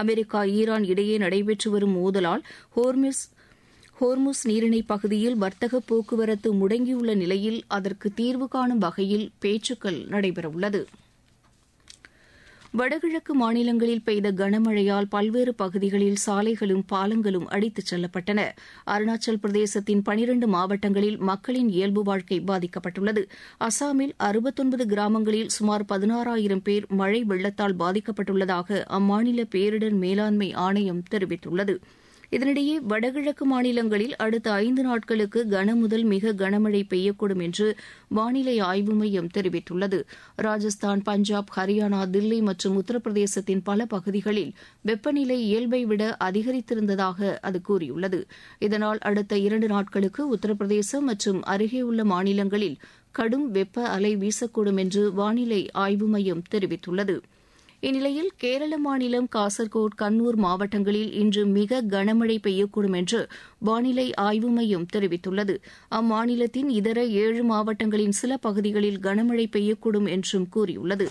America Iran இடையே நடைபெற்று வரும் மோதலால் ஹோர்மிஸ் ஹோர்முஸ் நீரிணை பகுதியில் வர்த்தக போக்குவரத்து முடங்கியுள்ள நிலையில் அதற்கு தீர்வு காணும் வகையில் பேச்சுக்கள் நடைபெறவுள்ளது வடகிழக்கு மாநிலங்களில் பெய்த கனமழையால் பல்வேறு பகுதிகளில் சாலைகளும் பாலங்களும் அடித்துச் செல்லப்பட்டன அருணாச்சல் பிரதேசத்தின் பனிரண்டு மாவட்டங்களில் மக்களின் இயல்பு வாழ்க்கை பாதிக்கப்பட்டுள்ளது அசாமில் அறுபத்தொன்பது கிராமங்களில் சுமார் பதினாறாயிரம் பேர் மழை வெள்ளத்தால் பாதிக்கப்பட்டுள்ளதாக அம்மாநில பேரிடர் மேலாண்மை ஆணையம் தெரிவித்துள்ளது இதனிடையே வடகிழக்கு மாநிலங்களில் அடுத்த ஐந்து நாட்களுக்கு கனமுதல் மிக கனமழை பெய்யக்கூடும் என்று வானிலை ஆய்வு மையம் தெரிவித்துள்ளது ராஜஸ்தான் பஞ்சாப் ஹரியானா தில்லி மற்றும் உத்தரப்பிரதேசத்தின் பல பகுதிகளில் வெப்பநிலை இயல்பை விட அதிகரித்திருந்ததாக அது கூறியுள்ளது இதனால் அடுத்த இரண்டு நாட்களுக்கு உத்தரப்பிரதேசம் மற்றும் அருகே உள்ள மாநிலங்களில் கடும் வெப்ப அலை வீசக்கூடும் என்று வானிலை ஆய்வு மையம் தெரிவித்துள்ளது இந்நிலையில் கேரள மாநிலம் காசர்கோட் கண்ணூர் மாவட்டங்களில் இன்று மிக கனமழை பெய்யக்கூடும் என்று வானிலை ஆய்வு மையம் தெரிவித்துள்ளது அம்மாநிலத்தின் இதர ஏழு மாவட்டங்களின் சில பகுதிகளில் கனமழை பெய்யக்கூடும் என்றும் கூறியுள்ளது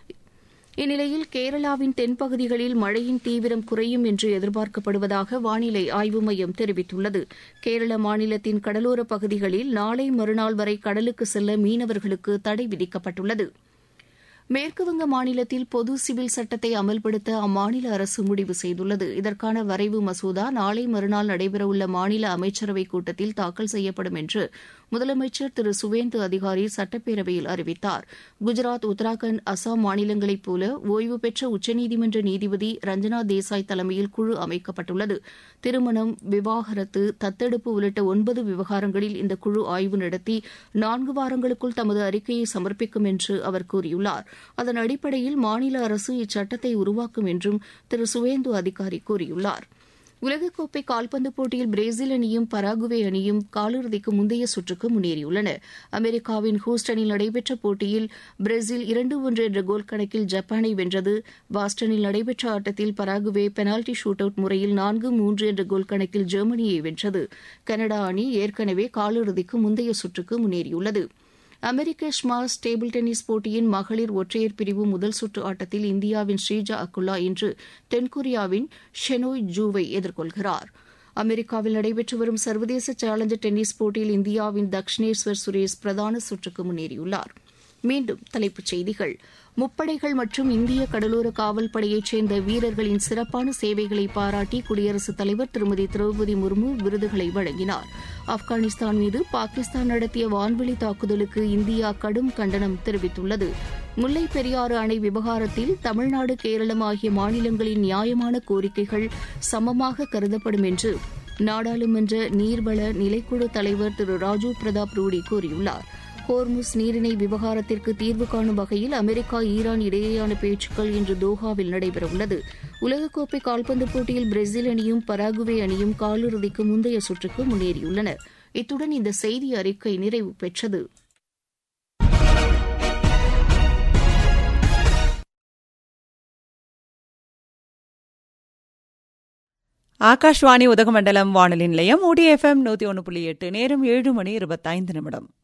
இந்நிலையில் கேரளாவின் தென்பகுதிகளில் மழையின் தீவிரம் குறையும் என்று எதிர்பார்க்கப்படுவதாக வானிலை ஆய்வு மையம் தெரிவித்துள்ளது கேரள மாநிலத்தின் கடலோர பகுதிகளில் நாளை மறுநாள் வரை கடலுக்கு செல்ல மீனவர்களுக்கு தடை விதிக்கப்பட்டுள்ளது மேற்குவங்க மாநிலத்தில் பொது சிவில் சட்டத்தை அமல்படுத்த அம்மாநில அரசு முடிவு செய்துள்ளது இதற்கான வரைவு மசோதா நாளை மறுநாள் நடைபெறவுள்ள மாநில அமைச்சரவைக் கூட்டத்தில் தாக்கல் செய்யப்படும் என்று முதலமைச்சர் திரு சுவேந்து அதிகாரி சட்டப்பேரவையில் அறிவித்தார் குஜராத் உத்தராகண்ட் அசாம் மாநிலங்களைப் போல ஓய்வு பெற்ற உச்சநீதிமன்ற நீதிபதி ரஞ்சனா தேசாய் தலைமையில் குழு அமைக்கப்பட்டுள்ளது திருமணம் விவாகரத்து தத்தெடுப்பு உள்ளிட்ட ஒன்பது விவகாரங்களில் இந்த குழு ஆய்வு நடத்தி நான்கு வாரங்களுக்குள் தமது அறிக்கையை சமர்ப்பிக்கும் என்று அவர் கூறியுள்ளார் அதன் அடிப்படையில் மாநில அரசு இச்சட்டத்தை உருவாக்கும் என்றும் திரு சுவேந்து அதிகாரி கூறியுள்ளார் உலகக்கோப்பை கால்பந்து போட்டியில் பிரேசில் அணியும் பராகுவே அணியும் காலிறுதிக்கு முந்தைய சுற்றுக்கு முன்னேறியுள்ளன அமெரிக்காவின் ஹூஸ்டனில் நடைபெற்ற போட்டியில் பிரேசில் இரண்டு ஒன்று என்ற கோல் கணக்கில் ஜப்பானை வென்றது பாஸ்டனில் நடைபெற்ற ஆட்டத்தில் பராகுவே பெனால்டி ஷூட் அவுட் முறையில் நான்கு மூன்று என்ற கோல் கணக்கில் ஜெர்மனியை வென்றது கனடா அணி ஏற்கனவே காலிறுதிக்கு முந்தைய சுற்றுக்கு முன்னேறியுள்ளது அமெரிக்க ஸ்மாஷ் டேபிள் டென்னிஸ் போட்டியின் மகளிர் ஒற்றையர் பிரிவு முதல் சுற்று ஆட்டத்தில் இந்தியாவின் ஸ்ரீஜா அக்குல்லா இன்று தென்கொரியாவின் ஷெனோய் ஜூவை எதிர்கொள்கிறார் அமெரிக்காவில் நடைபெற்று வரும் சர்வதேச சேலஞ்சர் டென்னிஸ் போட்டியில் இந்தியாவின் தக்ஷினேஸ்வர் சுரேஷ் பிரதான சுற்றுக்கு முன்னேறியுள்ளார் மீண்டும் தலைப்புச் செய்திகள் முப்படைகள் மற்றும் இந்திய கடலோர காவல் படையைச் சேர்ந்த வீரர்களின் சிறப்பான சேவைகளை பாராட்டி குடியரசுத் தலைவர் திருமதி திரௌபதி முர்மு விருதுகளை வழங்கினார் ஆப்கானிஸ்தான் மீது பாகிஸ்தான் நடத்திய வான்வெளி தாக்குதலுக்கு இந்தியா கடும் கண்டனம் தெரிவித்துள்ளது முல்லை பெரியாறு அணை விவகாரத்தில் தமிழ்நாடு கேரளம் ஆகிய மாநிலங்களின் நியாயமான கோரிக்கைகள் சமமாக கருதப்படும் என்று நாடாளுமன்ற நீர்வள நிலைக்குழு தலைவர் திரு ராஜீவ் பிரதாப் ரூடி கூறியுள்ளார் ஹோர்முஸ் நீரிணை விவகாரத்திற்கு தீர்வு காணும் வகையில் அமெரிக்கா ஈரான் இடையேயான பேச்சுக்கள் இன்று தோஹாவில் நடைபெறவுள்ளது உலகக்கோப்பை கால்பந்து போட்டியில் பிரேசில் அணியும் பராகுவே அணியும் காலிறுதிக்கு முந்தைய சுற்றுக்கு முன்னேறியுள்ளன இத்துடன் இந்த செய்தி அறிக்கை நிறைவு பெற்றது ஆகாஷ்வாணி உதகமண்டலம் வானொலி நிலையம் ஊடி எஃப்எம் நூத்தி ஒன்று புள்ளி எட்டு நேரம் ஏழு மணி இருபத்தைந்து நிமிடம்